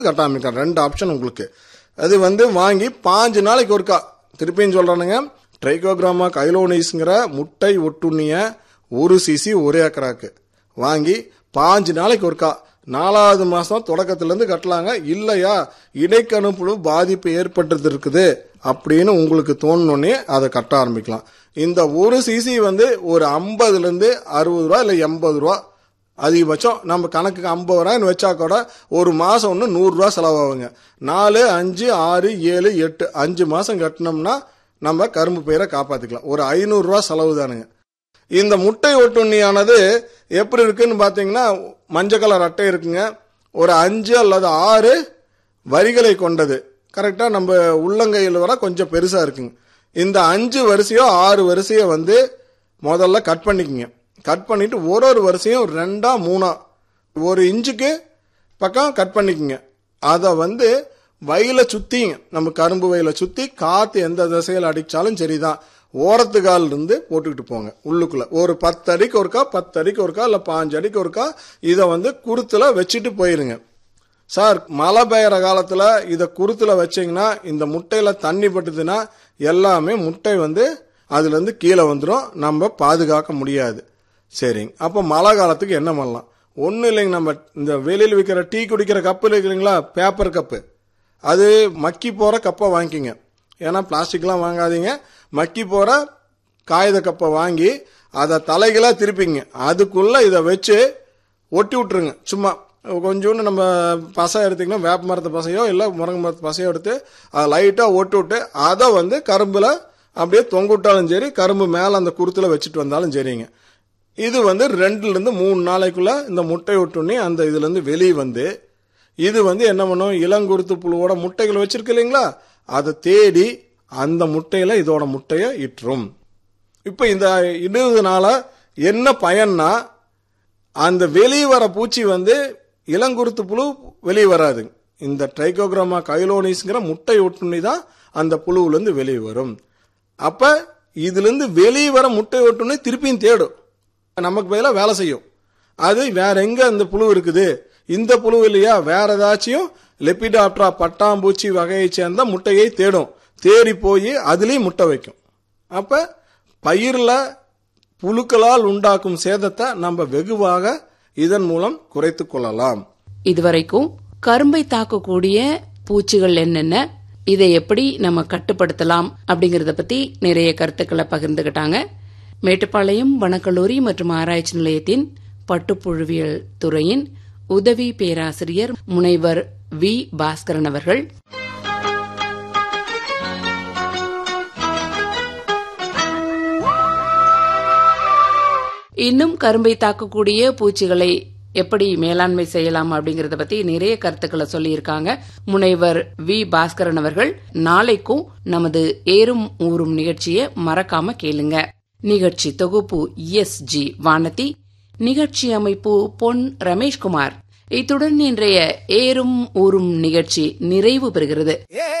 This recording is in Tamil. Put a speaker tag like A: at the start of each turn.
A: கட்ட ஆரம்பிக்கலாம் ரெண்டு ஆப்ஷன் உங்களுக்கு அது வந்து வாங்கி பாஞ்சு நாளைக்கு ஒருக்கா திருப்பியும் சொல்றானுங்க ட்ரைகோகிராமா கைலோனிஸ்ங்கிற முட்டை ஒட்டுண்ணிய ஒரு சிசி ஒரு ஏக்கராக்கு வாங்கி பாஞ்சு நாளைக்கு ஒருக்கா நாலாவது மாசம் தொடக்கத்துல இருந்து கட்டலாங்க இல்லையா இடைக்கணுப்புழு பாதிப்பு ஏற்பட்டது இருக்குது அப்படின்னு உங்களுக்கு தோணுனே அதை கட்ட ஆரம்பிக்கலாம் இந்த ஒரு சிசி வந்து ஒரு ஐம்பதுல இருந்து அறுபது ரூபா இல்லை எண்பது ரூபா அதிகபட்சம் நம்ம கணக்குக்கு ஐம்பது ரூபாய்னு வச்சா கூட ஒரு மாதம் ஒன்று நூறுரூவா செலவாகுங்க நாலு அஞ்சு ஆறு ஏழு எட்டு அஞ்சு மாதம் கட்டினோம்னா நம்ம கரும்பு பயிரை காப்பாற்றிக்கலாம் ஒரு ஐநூறுரூவா செலவு தானுங்க இந்த முட்டை ஒட்டுண்ணியானது எப்படி இருக்குன்னு பார்த்தீங்கன்னா மஞ்சள் கலர் அட்டை இருக்குங்க ஒரு அஞ்சு அல்லது ஆறு வரிகளை கொண்டது கரெக்டாக நம்ம உள்ளங்கையில் வர கொஞ்சம் பெருசாக இருக்குங்க இந்த அஞ்சு வரிசையோ ஆறு வரிசையோ வந்து முதல்ல கட் பண்ணிக்கங்க கட் பண்ணிட்டு ஒரு ஒரு வரிசையும் ரெண்டா மூணா ஒரு இன்ச்சுக்கு பக்கம் கட் பண்ணிக்கங்க அதை வந்து வயலை சுத்திங்க நம்ம கரும்பு வயலை சுத்தி காத்து எந்த திசையில் அடிச்சாலும் சரிதான் ஓரத்து கால் இருந்து போட்டுக்கிட்டு போங்க உள்ளுக்குள்ள ஒரு பத்து அடிக்கு ஒருக்கா பத்து அடிக்கு ஒருக்கா இல்லை பாஞ்சு அடிக்கு ஒருக்கா இதை வந்து குருத்துல வச்சுட்டு போயிருங்க சார் மழை பெய்யற காலத்துல இதை குருத்துல வச்சீங்கன்னா இந்த முட்டையில தண்ணி பட்டுதுன்னா எல்லாமே முட்டை வந்து அதுல இருந்து கீழே வந்துடும் நம்ம பாதுகாக்க முடியாது சரிங்க அப்போ மழை காலத்துக்கு என்ன பண்ணலாம் ஒன்றும் இல்லைங்க நம்ம இந்த வெளியில் விற்கிற டீ குடிக்கிற கப்பு இருக்குங்களா பேப்பர் கப்பு அது மக்கி போகிற கப்பை வாங்கிக்கிங்க ஏன்னா பிளாஸ்டிக்லாம் வாங்காதீங்க மக்கி போகிற காகித கப்பை வாங்கி அதை தலைகளாக திருப்பிங்க அதுக்குள்ளே இதை வச்சு ஒட்டி விட்ருங்க சும்மா கொஞ்சோண்டு நம்ம பசை எடுத்திங்கன்னா வேப்ப மரத்து பசையோ இல்லை முருங்கை மரத்து பசையோ எடுத்து அதை லைட்டாக ஒட்டி விட்டு அதை வந்து கரும்பில் அப்படியே தொங்க விட்டாலும் சரி கரும்பு மேலே அந்த குருத்தில் வச்சுட்டு வந்தாலும் சரிங்க இது வந்து ரெண்டுலேருந்து மூணு நாளைக்குள்ள இந்த முட்டை ஒட்டுண்ணி அந்த இதுலேருந்து வெளியே வந்து இது வந்து என்ன பண்ணும் இளங்குருத்து புழுவோட முட்டைகள் வச்சிருக்கு இல்லைங்களா அதை தேடி அந்த முட்டையில இதோட முட்டையை இட்டுரும் இப்போ இந்த இடுறதுனால என்ன பயன்னா அந்த வெளியே வர பூச்சி வந்து இளங்குருத்து புழு வெளியே வராது இந்த ட்ரைகோகிராமா கைலோனிஸ்ங்கிற முட்டை ஒட்டுண்ணி தான் அந்த புழுவுலேருந்து வெளியே வரும் அப்ப இதுலேருந்து வெளியே வர முட்டை ஒட்டுண்ணி திருப்பியும் தேடும் நமக்கு பதிலாக வேலை செய்யும் அது வேற எங்க அந்த புழு இருக்குது இந்த புழு இல்லையா வேற ஏதாச்சும் லெப்பிடாப்டரா பட்டாம்பூச்சி வகையை சேர்ந்த முட்டையை தேடும் தேடி போய் அதுலேயும் முட்டை வைக்கும் அப்ப பயிரில் புழுக்களால் உண்டாக்கும் சேதத்தை நம்ம வெகுவாக இதன் மூலம் குறைத்து கொள்ளலாம்
B: இதுவரைக்கும் கரும்பை தாக்கக்கூடிய பூச்சிகள் என்னென்ன இதை எப்படி நம்ம கட்டுப்படுத்தலாம் அப்படிங்கறத பத்தி நிறைய கருத்துக்களை பகிர்ந்துகிட்டாங்க மேட்டுப்பாளையம் வனக்கல்லூரி மற்றும் ஆராய்ச்சி நிலையத்தின் பட்டுப்புழுவியல் துறையின் உதவி பேராசிரியர் முனைவர் வி பாஸ்கரன் அவர்கள் இன்னும் கரும்பை தாக்கக்கூடிய பூச்சிகளை எப்படி மேலாண்மை செய்யலாம் அப்படிங்கறத பத்தி நிறைய கருத்துக்களை சொல்லியிருக்காங்க முனைவர் வி பாஸ்கரன் அவர்கள் நாளைக்கும் நமது ஏறும் ஊறும் நிகழ்ச்சியை மறக்காம கேளுங்க நிகழ்ச்சி தொகுப்பு எஸ் ஜி வானதி நிகழ்ச்சி அமைப்பு பொன் ரமேஷ்குமார் இத்துடன் இன்றைய ஏறும் ஊறும் நிகழ்ச்சி நிறைவு பெறுகிறது